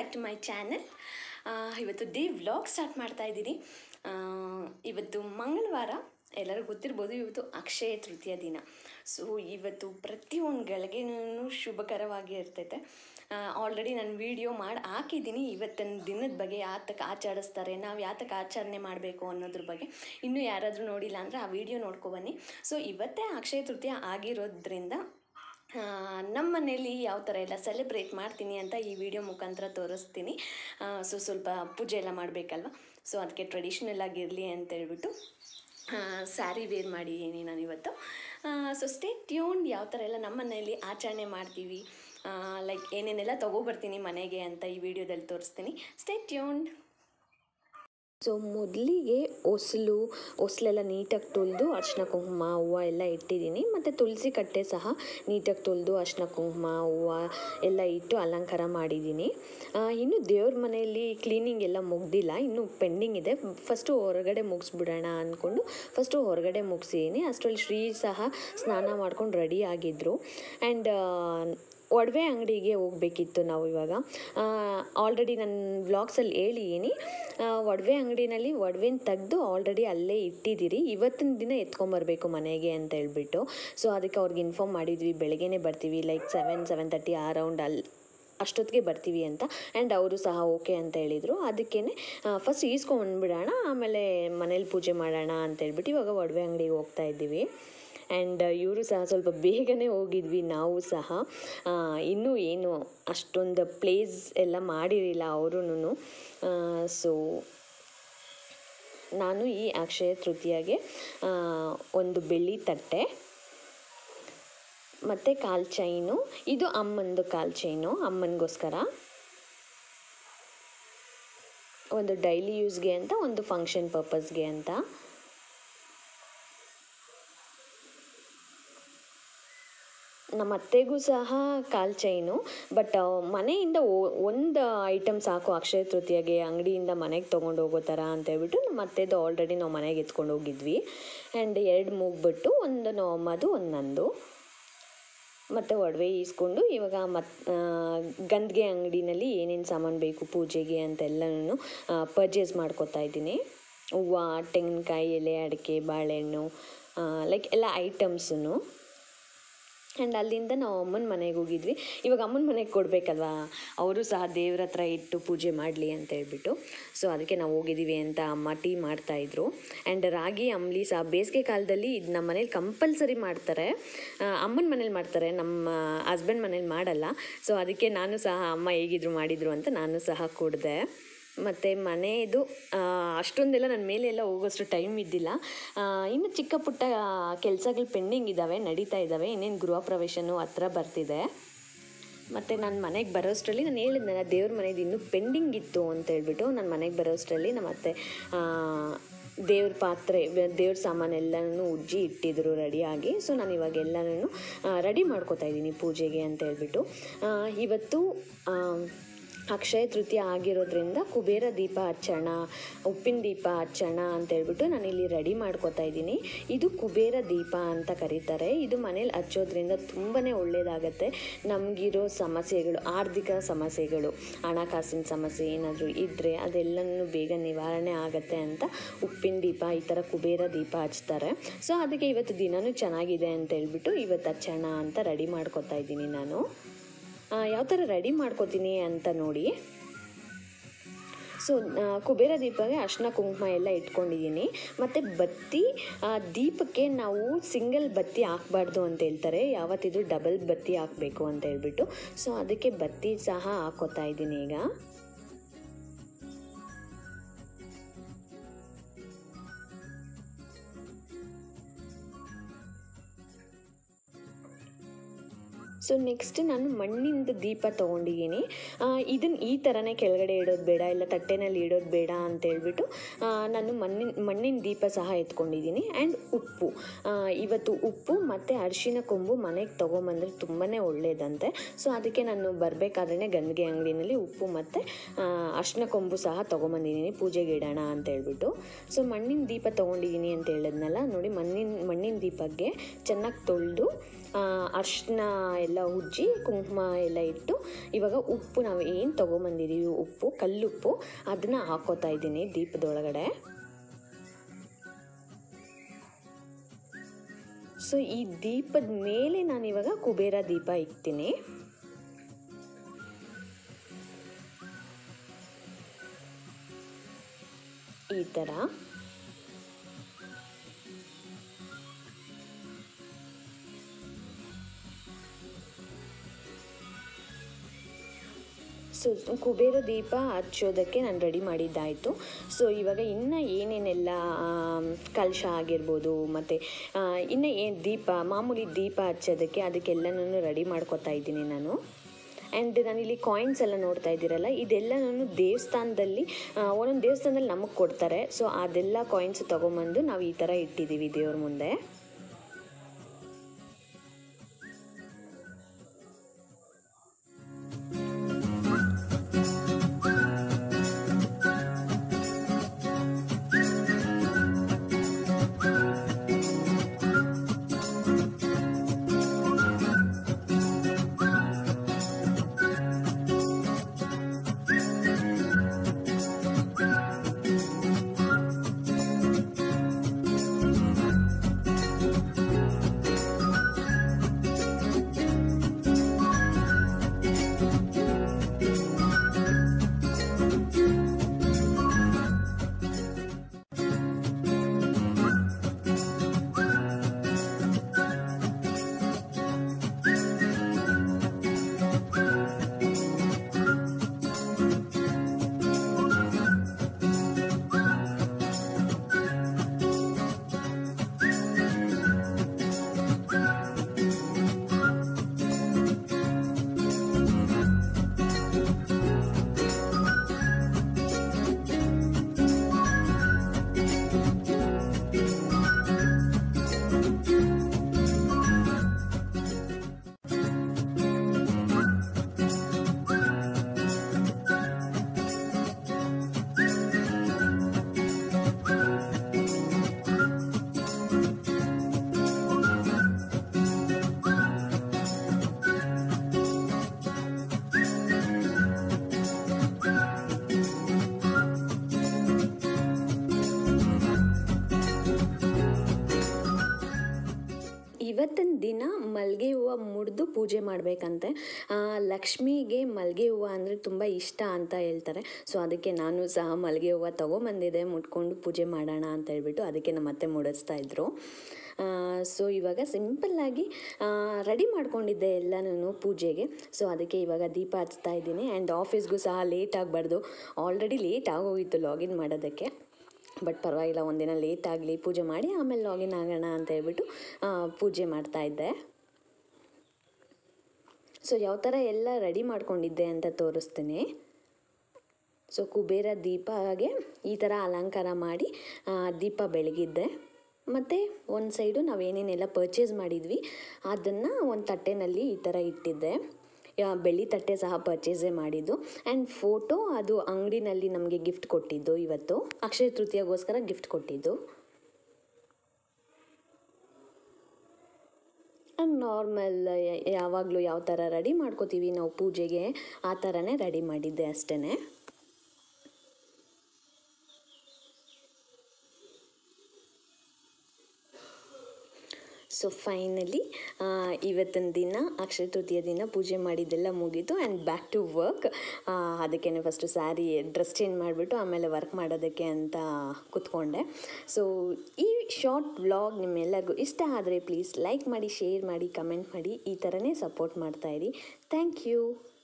back to my channel ಇವತ್ತು day vlog start ಮಾಡ್ತಾ ಇದ್ದೀನಿ ಆ, ಇವತ್ತು ಮಂಗಳವಾರ ಎಲ್ಲರೂ ಗೊತ್ತಿರ್ಬೋದು ಇವತ್ತು ಅಕ್ಷಯ ತೃತೀಯ ದಿನ ಸೊ ಇವತ್ತು ಪ್ರತಿಯೊಂದು ಗಳಿಗೆನೂ ಶುಭಕರವಾಗಿ ಇರ್ತೈತೆ ಆಲ್ರೆಡಿ ನಾನು ವಿಡಿಯೋ ಮಾಡಿ ಹಾಕಿದ್ದೀನಿ ಇವತ್ತಿನ ದಿನದ ಬಗ್ಗೆ ಯಾತಕ್ಕೆ ಆಚರಿಸ್ತಾರೆ ನಾವು ಯಾತಕ್ಕೆ ಆಚರಣೆ ಮಾಡಬೇಕು ಅನ್ನೋದ್ರ ಬಗ್ಗೆ ಇನ್ನೂ ಯಾರಾದರೂ ನೋಡಿಲ್ಲ ಅಂದರೆ ಆ ವಿಡಿಯೋ ನೋಡ್ಕೊಬನ್ನಿ ಸೊ ಇವತ್ತೇ ಅಕ್ಷಯ ತೃತೀಯ ಆಗಿರೋದ್ರಿಂದ ಆ, ನಮ್ಮ ಮನೇಲಿ ಯಾವ ಥರ ಎಲ್ಲ ಸೆಲೆಬ್ರೇಟ್ ಮಾಡ್ತೀನಿ ಅಂತ ಈ ವಿಡಿಯೋ ಮುಖಾಂತರ ತೋರಿಸ್ತೀನಿ ಸೊ ಸ್ವಲ್ಪ ಪೂಜೆ ಎಲ್ಲ ಮಾಡಬೇಕಲ್ವ ಸೊ ಅದಕ್ಕೆ ಟ್ರೆಡಿಷ್ನಲ್ ಆಗಿರಲಿ ಅಂತ ಹೇಳ್ಬಿಟ್ಟು ಸ್ಯಾರಿ ವೇರ್ ಮಾಡಿದ್ದೀನಿ ನಾನು ಇವತ್ತು ಸೊ ಸ್ಟೇ ಟ್ಯೂನ್ ಯಾವ ಥರ ಎಲ್ಲ ನಮ್ಮ ಮನೆಯಲ್ಲಿ ಆಚರಣೆ ಮಾಡ್ತೀವಿ ಲೈಕ್ ಏನೇನೆಲ್ಲ ತೊಗೊಬರ್ತೀನಿ ಮನೆಗೆ ಅಂತ ಈ ವಿಡಿಯೋದಲ್ಲಿ ತೋರಿಸ್ತೀನಿ ಸ್ಟೇ ಟ್ಯೂನ್ ಸೊ ಮೊದಲಿಗೆ ಹೊಸ್ಲು ಹೊಸ್ಲೆಲ್ಲ ನೀಟಾಗಿ ತೊಳೆದು ಅರ್ಶಿನ ಕುಂಕುಮ ಹೂವು ಎಲ್ಲ ಇಟ್ಟಿದ್ದೀನಿ ಮತ್ತು ತುಳಸಿ ಕಟ್ಟೆ ಸಹ ನೀಟಾಗಿ ತೊಳೆದು ಅರ್ಶಿನ ಕುಂಕುಮ ಹೂವು ಎಲ್ಲ ಇಟ್ಟು ಅಲಂಕಾರ ಮಾಡಿದ್ದೀನಿ ಆ, ಇನ್ನು ದೇವ್ರ ಮನೆಯಲ್ಲಿ ಕ್ಲೀನಿಂಗ್ ಎಲ್ಲ ಮುಗ್ದಿಲ್ಲ ಇನ್ನೂ ಪೆಂಡಿಂಗ್ ಇದೆ ಫಸ್ಟು ಹೊರಗಡೆ ಮುಗಿಸ್ಬಿಡೋಣ ಅಂದ್ಕೊಂಡು ಫಸ್ಟು ಹೊರಗಡೆ ಮುಗಿಸಿದ್ದೀನಿ ಅಷ್ಟರಲ್ಲಿ ಶ್ರೀ ಸಹ ಸ್ನಾನ ಮಾಡ್ಕೊಂಡು ರೆಡಿ ಆಗಿದ್ದರು ಆ್ಯಂಡ್ ಒಡವೆ ಅಂಗಡಿಗೆ ಹೋಗಬೇಕಿತ್ತು ನಾವು ಇವಾಗ ಆಲ್ರೆಡಿ ನನ್ನ ವ್ಲಾಗ್ಸಲ್ಲಿ ಹೇಳಿದ್ದೀನಿ ಒಡವೆ ಅಂಗಡಿನಲ್ಲಿ ಒಡವೆನ ತೆಗೆದು ಆಲ್ರೆಡಿ ಅಲ್ಲೇ ಇಟ್ಟಿದ್ದೀರಿ ಇವತ್ತಿನ ದಿನ ಎತ್ಕೊಂಬರ್ಬೇಕು ಮನೆಗೆ ಅಂತ ಹೇಳ್ಬಿಟ್ಟು ಸೊ ಅದಕ್ಕೆ ಅವ್ರಿಗೆ ಇನ್ಫಾರ್ಮ್ ಮಾಡಿದ್ವಿ ಬೆಳಗ್ಗೆನೇ ಬರ್ತೀವಿ ಲೈಕ್ ಸೆವೆನ್ ಸೆವೆನ್ ತರ್ಟಿ ಆ ರೌಂಡ್ ಅಲ್ಲಿ ಅಷ್ಟೊತ್ತಿಗೆ ಬರ್ತೀವಿ ಅಂತ ಆ್ಯಂಡ್ ಅವರು ಸಹ ಓಕೆ ಅಂತ ಹೇಳಿದರು ಅದಕ್ಕೇ ಫಸ್ಟ್ ಈಸ್ಕೊಂಡ್ಬಿಡೋಣ ಆಮೇಲೆ ಮನೇಲಿ ಪೂಜೆ ಮಾಡೋಣ ಅಂತ ಹೇಳ್ಬಿಟ್ಟು ಇವಾಗ ಒಡವೆ ಅಂಗಡಿಗೆ ಹೋಗ್ತಾ ಇದ್ದೀವಿ ಆ್ಯಂಡ್ ಇವರು ಸಹ ಸ್ವಲ್ಪ ಬೇಗನೆ ಹೋಗಿದ್ವಿ ನಾವು ಸಹ ಆ, ಇನ್ನೂ ಏನು ಅಷ್ಟೊಂದು ಪ್ಲೇಸ್ ಎಲ್ಲ ಮಾಡಿರಲಿಲ್ಲ ಅವರೂ ಸೊ ನಾನು ಈ ಅಕ್ಷಯ ತೃತೀಯಗೆ ಆ, ಒಂದು ಬೆಳ್ಳಿ ತಟ್ಟೆ ಮತ್ತು ಕಾಲ್ ಚೈನು ಇದು ಅಮ್ಮಂದು ಕಾಲ್ ಚೈನು ಅಮ್ಮನಿಗೋಸ್ಕರ ಒಂದು ಡೈಲಿ ಯೂಸ್ಗೆ ಅಂತ ಒಂದು ಫಂಕ್ಷನ್ ಪರ್ಪಸ್ಗೆ ಅಂತ ನಮ್ಮ ಅತ್ತೆಗೂ ಸಹ ಕಾಲ್ ಚೈನು ಬಟ್ ಮನೆಯಿಂದ ಒಂದು ಐಟಮ್ ಸಾಕು ಅಕ್ಷಯ ತೃತೀಯಗೆ ಅಂಗಡಿಯಿಂದ ಮನೆಗೆ ತೊಗೊಂಡು ಹೋಗೋ ಥರ ಅಂತ ಹೇಳ್ಬಿಟ್ಟು ನಮ್ಮ ಅತ್ತೆದು ಆಲ್ರೆಡಿ ನಾವು ಮನೆಗೆ ಎತ್ಕೊಂಡು ಹೋಗಿದ್ವಿ ಆ್ಯಂಡ್ ಎರಡು ಮೂಗ್ಬಿಟ್ಟು ಒಂದು ನಮ್ಮದು ಒಂದು ನಂದು ಮತ್ತು ಒಡವೆ ಈಸ್ಕೊಂಡು ಇವಾಗ ಮತ್ ಗಂದಿಗೆ ಅಂಗಡಿನಲ್ಲಿ ಏನೇನು ಸಾಮಾನು ಬೇಕು ಪೂಜೆಗೆ ಅಂತೆಲ್ಲನೂ ಪರ್ಚೇಸ್ ಮಾಡ್ಕೊತಾ ಇದ್ದೀನಿ ಹೂವು ತೆಂಗಿನಕಾಯಿ ಎಲೆ ಅಡಿಕೆ ಬಾಳೆಹಣ್ಣು ಲೈಕ್ ಎಲ್ಲ ಐಟಮ್ಸನ್ನು ಆ್ಯಂಡ್ ಅಲ್ಲಿಂದ ನಾವು ಅಮ್ಮನ ಮನೆಗೆ ಹೋಗಿದ್ವಿ ಇವಾಗ ಅಮ್ಮನ ಮನೆಗೆ ಕೊಡಬೇಕಲ್ವಾ ಅವರು ಸಹ ದೇವ್ರ ಹತ್ರ ಇಟ್ಟು ಪೂಜೆ ಮಾಡಲಿ ಅಂತ ಹೇಳ್ಬಿಟ್ಟು ಸೊ ಅದಕ್ಕೆ ನಾವು ಹೋಗಿದ್ದೀವಿ ಅಂತ ಅಮ್ಮ ಟೀ ಮಾಡ್ತಾಯಿದ್ರು ಆ್ಯಂಡ್ ರಾಗಿ ಅಂಬ್ಲಿ ಸಹ ಬೇಸಿಗೆ ಕಾಲದಲ್ಲಿ ಇದು ನಮ್ಮ ಮನೇಲಿ ಕಂಪಲ್ಸರಿ ಮಾಡ್ತಾರೆ ಆ, ಅಮ್ಮನ ಮನೇಲಿ ಮಾಡ್ತಾರೆ ನಮ್ಮ ಹಸ್ಬೆಂಡ್ ಮನೇಲಿ ಮಾಡಲ್ಲ ಸೊ ಅದಕ್ಕೆ ನಾನು ಸಹ ಅಮ್ಮ ಹೇಗಿದ್ರು ಮಾಡಿದರು ಅಂತ ನಾನು ಸಹ ಕುಡಿದೆ ಮತ್ತು ಮನೆಯದು ಆ, ಅಷ್ಟೊಂದೆಲ್ಲ ನನ್ನ ಮೇಲೆ ಎಲ್ಲ ಹೋಗೋಷ್ಟು ಟೈಮ್ ಇದ್ದಿಲ್ಲ ಆ, ಇನ್ನು ಚಿಕ್ಕ ಪುಟ್ಟ ಕೆಲಸಗಳು ಪೆಂಡಿಂಗ್ ಇದ್ದಾವೆ ನಡೀತಾ ಇದ್ದಾವೆ ಇನ್ನೇನು ಗೃಹ ಪ್ರವೇಶನೂ ಹತ್ರ ಬರ್ತಿದೆ ಮತ್ತು ನಾನು ಮನೆಗೆ ಬರೋಷ್ಟರಲ್ಲಿ ನಾನು ಹೇಳಿದ್ನಲ್ಲ ದೇವ್ರ ಮನೇದು ಇನ್ನೂ ಪೆಂಡಿಂಗ್ ಇತ್ತು ಅಂತ ಹೇಳ್ಬಿಟ್ಟು ನಾನು ಮನೆಗೆ ಬರೋಷ್ಟರಲ್ಲಿ ನಮ್ಮ ಅತ್ತೆ ಆ, ದೇವ್ರ ಪಾತ್ರೆ ಬ- ದೇವ್ರ ಸಾಮಾನೆಲ್ಲನೂ ಉಜ್ಜಿ ಇಟ್ಟಿದ್ರು ರೆಡಿಯಾಗಿ ಸೊ ನಾನು ಇವಾಗ ಎಲ್ಲನೂ ರೆಡಿ ಮಾಡ್ಕೋತಾ ಇದ್ದೀನಿ ಪೂಜೆಗೆ ಅಂತ ಹೇಳ್ಬಿಟ್ಟು ಆ, ಇವತ್ತು ಆ, ಅಕ್ಷಯ ತೃತೀಯ ಆಗಿರೋದ್ರಿಂದ ಕುಬೇರ ದೀಪ ಹಚ್ಚೋಣ ಉಪ್ಪಿನ ದೀಪ ಹಚ್ಚೋಣ ಅಂತ ಹೇಳ್ಬಿಟ್ಟು ನಾನು ಇಲ್ಲಿ ರೆಡಿ ಮಾಡ್ಕೋತಾ ಇದ್ದೀನಿ ಇದು ಕುಬೇರ ದೀಪ ಅಂತ ಕರೀತಾರೆ ಇದು ಮನೇಲಿ ಹಚ್ಚೋದ್ರಿಂದ ತುಂಬಾ ಒಳ್ಳೆಯದಾಗತ್ತೆ ನಮಗಿರೋ ಸಮಸ್ಯೆಗಳು ಆರ್ಥಿಕ ಸಮಸ್ಯೆಗಳು ಹಣಕಾಸಿನ ಸಮಸ್ಯೆ ಏನಾದರೂ ಇದ್ದರೆ ಅದೆಲ್ಲನೂ ಬೇಗ ನಿವಾರಣೆ ಆಗುತ್ತೆ ಅಂತ ಉಪ್ಪಿನ ದೀಪ ಈ ಥರ ಕುಬೇರ ದೀಪ ಹಚ್ತಾರೆ ಸೊ ಅದಕ್ಕೆ ಇವತ್ತು ದಿನವೂ ಚೆನ್ನಾಗಿದೆ ಅಂತ ಹೇಳ್ಬಿಟ್ಟು ಇವತ್ತು ಹಚ್ಚೋಣ ಅಂತ ರೆಡಿ ಮಾಡ್ಕೋತಾ ಇದ್ದೀನಿ ನಾನು ಯಾವ ಥರ ರೆಡಿ ಮಾಡ್ಕೋತೀನಿ ಅಂತ ನೋಡಿ ಸೊ ಕುಬೇರ ದೀಪಗೆ ಅರ್ಶಿನ ಕುಂಕುಮ ಎಲ್ಲ ಇಟ್ಕೊಂಡಿದ್ದೀನಿ ಮತ್ತು ಬತ್ತಿ ಆ, ದೀಪಕ್ಕೆ ನಾವು ಸಿಂಗಲ್ ಬತ್ತಿ ಹಾಕ್ಬಾರ್ದು ಅಂತ ಹೇಳ್ತಾರೆ ಯಾವತ್ತಿದ್ರು ಡಬಲ್ ಬತ್ತಿ ಹಾಕಬೇಕು ಅಂತ ಹೇಳ್ಬಿಟ್ಟು ಸೊ ಅದಕ್ಕೆ ಬತ್ತಿ ಸಹ ಹಾಕೋತಾ ಇದ್ದೀನಿ ಈಗ ಸೊ ನೆಕ್ಸ್ಟ್ ನಾನು ಮಣ್ಣಿಂದ ದೀಪ ತೊಗೊಂಡಿದ್ದೀನಿ ಇದನ್ನು ಈ ಥರನೇ ಕೆಳಗಡೆ ಇಡೋದು ಬೇಡ ಇಲ್ಲ ತಟ್ಟೆನಲ್ಲಿ ಇಡೋದು ಬೇಡ ಅಂತ ಹೇಳ್ಬಿಟ್ಟು ಆ, ನಾನು ಮಣ್ಣಿನ ಮಣ್ಣಿನ ದೀಪ ಸಹ ಎತ್ಕೊಂಡಿದ್ದೀನಿ ಆ್ಯಂಡ್ ಉಪ್ಪು ಆ, ಇವತ್ತು ಉಪ್ಪು ಮತ್ತು ಅರಿಶಿನ ಕೊಂಬು ಮನೆಗೆ ತೊಗೊಂಬಂದ್ರೆ ತುಂಬಾ ಒಳ್ಳೆಯದಂತೆ ಸೊ ಅದಕ್ಕೆ ನಾನು ಬರಬೇಕಾದ್ರೆ ಗಂದಿಗೆ ಅಂಗಡಿನಲ್ಲಿ ಉಪ್ಪು ಮತ್ತು ಅರಿಶಿನ ಕೊಂಬು ಸಹ ತೊಗೊಂಬಂದಿದ್ದೀನಿ ಪೂಜೆಗೆ ಇಡೋಣ ಅಂತ ಹೇಳ್ಬಿಟ್ಟು ಸೊ ಮಣ್ಣಿನ ದೀಪ ತೊಗೊಂಡಿದ್ದೀನಿ ಅಂತ ಹೇಳಿದ್ನಲ್ಲ ನೋಡಿ ಮಣ್ಣಿನ ಮಣ್ಣಿನ ದೀಪಕ್ಕೆ ಚೆನ್ನಾಗಿ ತೊಳೆದು ಅರ್ಶಿನ ಎಲ್ಲ ಎಲ್ಲ ಉಜ್ಜಿ ಕುಂಕುಮ ಎಲ್ಲ ಇಟ್ಟು ಇವಾಗ ಉಪ್ಪು ನಾವು ಏನು ತೊಗೊಂಬಂದಿದ್ದೀವಿ ಉಪ್ಪು ಕಲ್ಲುಪ್ಪು ಅದನ್ನು ಹಾಕೋತಾ ಇದ್ದೀನಿ ದೀಪದೊಳಗಡೆ ಸೊ ಈ ದೀಪದ ಮೇಲೆ ನಾನು ಇವಾಗ ಕುಬೇರ ದೀಪ ಇಕ್ತೀನಿ ಈ ಥರ ಸೊ ಕುಬೇರ ದೀಪ ಹಚ್ಚೋದಕ್ಕೆ ನಾನು ರೆಡಿ ಮಾಡಿದ್ದಾಯಿತು ಸೊ ಇವಾಗ ಇನ್ನು ಏನೇನೆಲ್ಲ ಆಮ್, ಕಲಶ ಆಗಿರ್ಬೋದು ಮತ್ತು ಇನ್ನು ಏನು ದೀಪ ಮಾಮೂಲಿ ದೀಪ ಹಚ್ಚೋದಕ್ಕೆ ಅದಕ್ಕೆಲ್ಲನೂ ರೆಡಿ ಮಾಡ್ಕೊತಾ ಇದ್ದೀನಿ ನಾನು ಆ್ಯಂಡ್ ನಾನಿಲ್ಲಿ ಕಾಯಿನ್ಸ್ ಎಲ್ಲ ನೋಡ್ತಾ ಇದ್ದೀರಲ್ಲ ಇದೆಲ್ಲ ನಾನು ದೇವಸ್ಥಾನದಲ್ಲಿ ಆ, ಒಂದೊಂದು ದೇವಸ್ಥಾನದಲ್ಲಿ ನಮಗೆ ಕೊಡ್ತಾರೆ ಸೊ ಅದೆಲ್ಲ ಕಾಯಿನ್ಸ್ ತೊಗೊಂಬಂದು ನಾವು ಈ ಥರ ಇಟ್ಟಿದ್ದೀವಿ ದೇವ್ರ ಮುಂದೆ ಇವತ್ತಿನ ದಿನ ಮಲ್ಲಿಗೆ ಹೂವು ಮುಡಿದು ಪೂಜೆ ಮಾಡಬೇಕಂತೆ ಲಕ್ಷ್ಮಿಗೆ ಮಲ್ಲಿಗೆ ಹೂವು ಅಂದರೆ ತುಂಬ ಇಷ್ಟ ಅಂತ ಹೇಳ್ತಾರೆ ಸೊ ಅದಕ್ಕೆ ನಾನು ಸಹ ಮಲ್ಲಿಗೆ ಹೂವು ತೊಗೊಂಬಂದಿದ್ದೆ ಮುಟ್ಕೊಂಡು ಪೂಜೆ ಮಾಡೋಣ ಅಂತ ಹೇಳ್ಬಿಟ್ಟು ಅದಕ್ಕೆ ನಮ್ಮ ಅತ್ತೆ ಮುಡಿಸ್ತಾ ಇದ್ರು ಸೊ ಇವಾಗ ಸಿಂಪಲ್ಲಾಗಿ ರೆಡಿ ಮಾಡ್ಕೊಂಡಿದ್ದೆ ಎಲ್ಲನೂ ಪೂಜೆಗೆ ಸೊ ಅದಕ್ಕೆ ಇವಾಗ ದೀಪ ಹಚ್ತಾ ಇದ್ದೀನಿ ಆ್ಯಂಡ್ ಆಫೀಸ್ಗೂ ಸಹ ಲೇಟ್ ಆಗಬಾರ್ದು ಆಲ್ರೆಡಿ ಲೇಟ್ ಆಗೋಗಿತ್ತು ಲಾಗಿನ್ ಮಾಡೋದಕ್ಕೆ ಬಟ್ ಪರವಾಗಿಲ್ಲ ಒಂದಿನ ಲೇಟ್ ಆಗಲಿ ಪೂಜೆ ಮಾಡಿ ಆಮೇಲೆ ಲಾಗಿನ್ ಆಗೋಣ ಅಂತ ಹೇಳ್ಬಿಟ್ಟು ಆ, ಪೂಜೆ ಮಾಡ್ತಾ ಇದ್ದೆ ಸೊ ಯಾವ ಥರ ಎಲ್ಲ ರೆಡಿ ಮಾಡ್ಕೊಂಡಿದ್ದೆ ಅಂತ ತೋರಿಸ್ತೀನಿ ಸೊ ಕುಬೇರ ದೀಪಗೆ ಈ ಥರ ಅಲಂಕಾರ ಮಾಡಿ ಆ, ದೀಪ ಬೆಳಗಿದ್ದೆ ಮತ್ತು ಒಂದು ಸೈಡು ನಾವೇನೇನೆಲ್ಲ ಪರ್ಚೇಸ್ ಮಾಡಿದ್ವಿ ಅದನ್ನು ಒಂದು ತಟ್ಟೆನಲ್ಲಿ ಈ ಥರ ಇಟ್ಟಿದ್ದೆ ಯಾ- ಬೆಳ್ಳಿ ತಟ್ಟೆ ಸಹ ಪರ್ಚೇಸೇ ಮಾಡಿದ್ದು ಆ್ಯಂಡ್ ಫೋಟೋ ಅದು ಅಂಗಡಿನಲ್ಲಿ ನಮಗೆ ಗಿಫ್ಟ್ ಕೊಟ್ಟಿದ್ದು ಇವತ್ತು ಅಕ್ಷಯ ತೃತೀಯಗೋಸ್ಕರ ಗಿಫ್ಟ್ ಕೊಟ್ಟಿದ್ದು ನಾರ್ಮಲ್ ಯಾವಾಗಲೂ ಯಾವ ಥರ ರೆಡಿ ಮಾಡ್ಕೋತೀವಿ ನಾವು ಪೂಜೆಗೆ ಆ ಥರನೇ ರೆಡಿ ಮಾಡಿದ್ದೆ ಅಷ್ಟೇ ಸೊ ಫೈನಲಿ ಇವತ್ತಿನ ದಿನ ಅಕ್ಷಯ ತೃತೀಯ ದಿನ ಪೂಜೆ ಮಾಡಿದ್ದೆಲ್ಲ ಮುಗೀತು ಆ್ಯಂಡ್ ಬ್ಯಾಕ್ ಟು ವರ್ಕ್ ಅದಕ್ಕೆ ಫಸ್ಟು ಸ್ಯಾರಿ ಡ್ರೆಸ್ ಚೇಂಜ್ ಮಾಡಿಬಿಟ್ಟು ಆಮೇಲೆ ವರ್ಕ್ ಮಾಡೋದಕ್ಕೆ ಅಂತ ಕೂತ್ಕೊಂಡೆ ಸೊ ಈ ಶಾರ್ಟ್ ವ್ಲಾಗ್ ನಿಮ್ಮೆಲ್ಲರಿಗೂ ಇಷ್ಟ ಆದರೆ ಪ್ಲೀಸ್ ಲೈಕ್ ಮಾಡಿ ಶೇರ್ ಮಾಡಿ ಕಮೆಂಟ್ ಮಾಡಿ ಈ ಥರನೇ ಸಪೋರ್ಟ್ ಮಾಡ್ತಾಯಿರಿ ಥ್ಯಾಂಕ್ ಯು